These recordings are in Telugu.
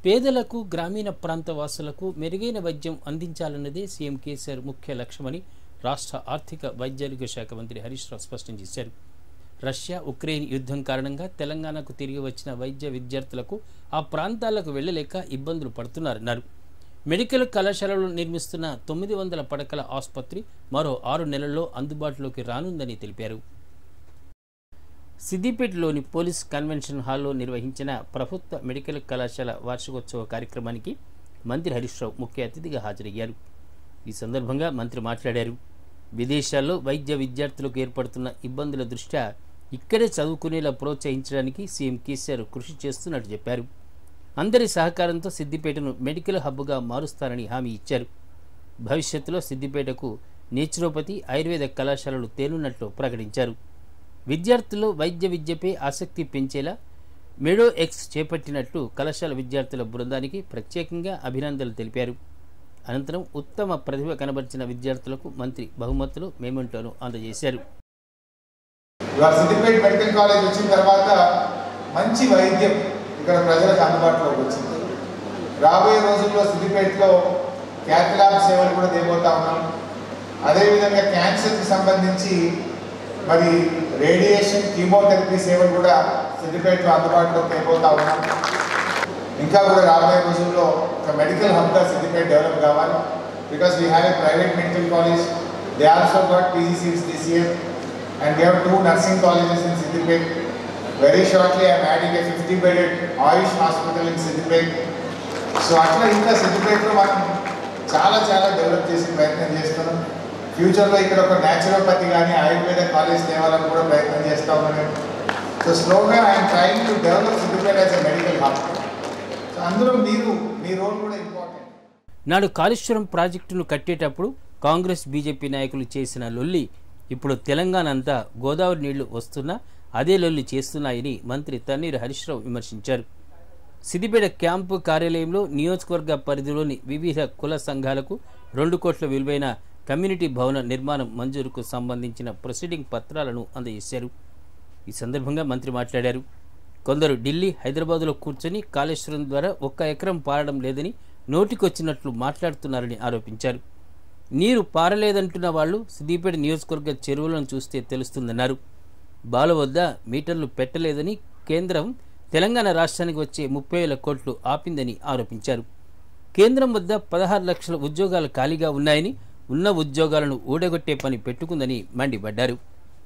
పేదలకు గ్రామీణ ప్రాంత వాసులకు మెరుగైన వైద్యం అందించాలన్నదే సీఎం కేసీఆర్ ముఖ్య లక్ష్యమని రాష్ట్ర ఆర్థిక వైద్యారోగ్య శాఖ మంత్రి హరీష్ రావు స్పష్టం చేశారు రష్యా ఉక్రెయిన్ యుద్ధం కారణంగా తెలంగాణకు తిరిగి వచ్చిన వైద్య విద్యార్థులకు ఆ ప్రాంతాలకు వెళ్లలేక ఇబ్బందులు పడుతున్నారన్నారు మెడికల్ కళాశాలలో నిర్మిస్తున్న తొమ్మిది వందల పడకల ఆసుపత్రి మరో ఆరు నెలల్లో అందుబాటులోకి రానుందని తెలిపారు సిద్దిపేటలోని పోలీస్ కన్వెన్షన్ హాల్లో నిర్వహించిన ప్రభుత్వ మెడికల్ కళాశాల వార్షికోత్సవ కార్యక్రమానికి మంత్రి హరీష్ రావు ముఖ్య అతిథిగా హాజరయ్యారు ఈ సందర్భంగా మంత్రి మాట్లాడారు విదేశాల్లో వైద్య విద్యార్థులకు ఏర్పడుతున్న ఇబ్బందుల దృష్ట్యా ఇక్కడే చదువుకునేలా ప్రోత్సహించడానికి సీఎం కేసీఆర్ కృషి చేస్తున్నట్టు చెప్పారు అందరి సహకారంతో సిద్దిపేటను మెడికల్ హబ్గా మారుస్తారని హామీ ఇచ్చారు భవిష్యత్తులో సిద్దిపేటకు నేచురోపతి ఆయుర్వేద కళాశాలలు తేనున్నట్లు ప్రకటించారు విద్యార్థుల్లో వైద్య విద్యపై ఆసక్తి పెంచేలా మెడో ఎక్స్ చేపట్టినట్లు కళాశాల విద్యార్థుల బృందానికి ప్రత్యేకంగా అభినందనలు తెలిపారు అనంతరం ఉత్తమ ప్రతిభ కనబరిచిన విద్యార్థులకు మంత్రి బహుమతులు మేమెంటోను అందజేశారు ఇవాళ సిద్దిపేట మెడికల్ కాలేజ్ వచ్చిన తర్వాత మంచి వైద్యం ఇక్కడ ప్రజలకు అందుబాటులోకి వచ్చింది రాబోయే రోజుల్లో సిద్దిపేటలో క్యాథలాబ్ సేవలు కూడా తేబోతా ఉన్నాం అదేవిధంగా క్యాన్సర్కి సంబంధించి మరి రేడియేషన్ కీమోథెరపీ సేవలు కూడా సిద్దిపేటలో అందుబాటులోకి తేబోతా ఉన్నాం ఇంకా కూడా రాబోయే రోజుల్లో ఒక మెడికల్ హబ్గా సిద్దిపేట డెవలప్ కావాలి because we have a private medical college they also got PG seats this year and we have two nursing colleges in Siddipet. Very shortly, I am adding a 50 bedded Ayush hospital in Siddipet. So అట్లా ఇంకా సిద్దిపేటలో మనం చాలా చాలా డెవలప్ చేసే ప్రయత్నం చేస్తున్నాం ఫ్యూచర్లో ఇక్కడ ఒక న్యాచురోపతి కానీ ఆయుర్వేద కాలేజ్ తేవాలని కూడా ప్రయత్నం చేస్తా ఉన్నాం సో స్లోగా I'm trying to develop Siddipet as a medical hub so అందులో మీరు మీ రోల్ కూడా ఇంపార్టెంట్ నాడు కాళేశ్వరం ప్రాజెక్టును కట్టేటప్పుడు కాంగ్రెస్ బీజేపీ నాయకులు చేసిన లొల్లి ఇప్పుడు తెలంగాణ అంతా గోదావరి నీళ్లు వస్తున్నా అదే లొల్లి చేస్తున్నాయని మంత్రి తన్నీరు హరీష్ రావు విమర్శించారు సిద్దిపేట క్యాంపు కార్యాలయంలో నియోజకవర్గ పరిధిలోని వివిధ కుల సంఘాలకు రెండు కోట్ల విలువైన కమ్యూనిటీ భవన నిర్మాణం మంజూరుకు సంబంధించిన ప్రొసీడింగ్ పత్రాలను అందజేశారు ఈ సందర్భంగా మంత్రి మాట్లాడారు కొందరు ఢిల్లీ హైదరాబాదులో కూర్చొని కాళేశ్వరం ద్వారా ఒక్క ఎకరం పారడం లేదని నోటికొచ్చినట్లు మాట్లాడుతున్నారని ఆరోపించారు నీరు పారలేదంటున్న వాళ్ళు సిద్దిపేట నియోజకవర్గ చెరువులను చూస్తే తెలుస్తుందన్నారు బాల వద్ద మీటర్లు పెట్టలేదని కేంద్రం తెలంగాణ రాష్ట్రానికి వచ్చే ముప్పై వేల కోట్లు ఆపిందని ఆరోపించారు కేంద్రం వద్ద పదహారు లక్షల ఉద్యోగాలు ఖాళీగా ఉన్నాయని ఉన్న ఉద్యోగాలను ఊడగొట్టే పని పెట్టుకుందని మండిపడ్డారు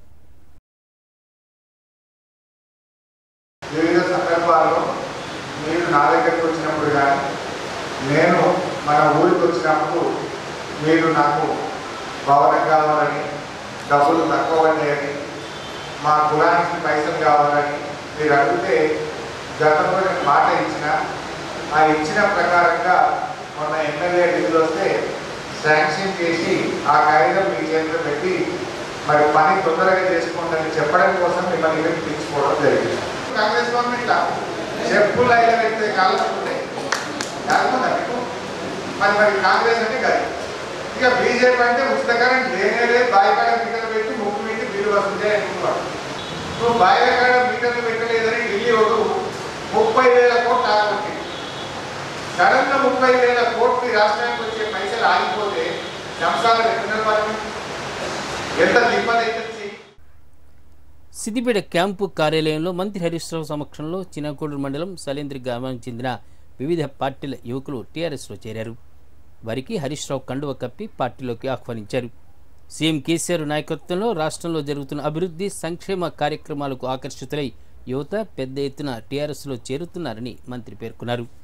వివిధ సందర్భాల్లో మీరు నా దగ్గరికి వచ్చినప్పుడు కానీ నేను మన ఊరికి వచ్చినప్పుడు మీరు నాకు భవనం కావాలని డబ్బులు తక్కువ పడ్డాయని మా కులానికి పైసలు కావాలని మీరు అడిగితే గతంలో నేను మాట ఇచ్చిన ఆ ఇచ్చిన ప్రకారంగా మొన్న ఎమ్మెల్యే నిధులు వస్తే శాంక్షన్ చేసి ఆ కాగితం మీ చేతిలో పెట్టి మరి పని తొందరగా చేసుకోండి చెప్పడం కోసం మిమ్మల్ని ఇక్కడికి తీసుకోవడం జరిగింది కాంగ్రెస్ గవర్నమెంట్ చెప్పులు అయిన వ్యక్తి కాలుతుంటే కాకుండా మీకు మరి మరి కాంగ్రెస్ అంటే కాదు ఇక బీజేపీ అంటే ఉచిత కరెంట్ లేనే లేదు బాయికాడ మీటర్లు పెట్టి ముక్కు పెట్టి బిల్లు వస్తుంది అనుకున్నాడు నువ్వు బాయికాడ మీటర్లు పెట్టలేదని ఢిల్లీ ఒక ముప్పై వేల కోట్లు ఆగొట్టి సడన్ గా ముప్పై వేల కోట్లు ఈ రాష్ట్రానికి వచ్చే పైసలు ఆగిపోతే సంసారం ఎక్కడ నిలబడి ఎంత దిబ్బదైతే సిద్దిపేట క్యాంపు కార్యాలయంలో మంత్రి హరీష్ రావు సమక్షంలో చిన్నకోడూరు మండలం సలేంద్రి గ్రామానికి చెందిన వివిధ పార్టీల యువకులు టీఆర్ఎస్లో చేరారు వారికి హరీష్ రావు కండువ కప్పి పార్టీలోకి ఆహ్వానించారు సీఎం కేసీఆర్ నాయకత్వంలో రాష్ట్రంలో జరుగుతున్న అభివృద్ధి సంక్షేమ కార్యక్రమాలకు ఆకర్షితులై యువత పెద్ద ఎత్తున టీఆర్ఎస్లో చేరుతున్నారని మంత్రి పేర్కొన్నారు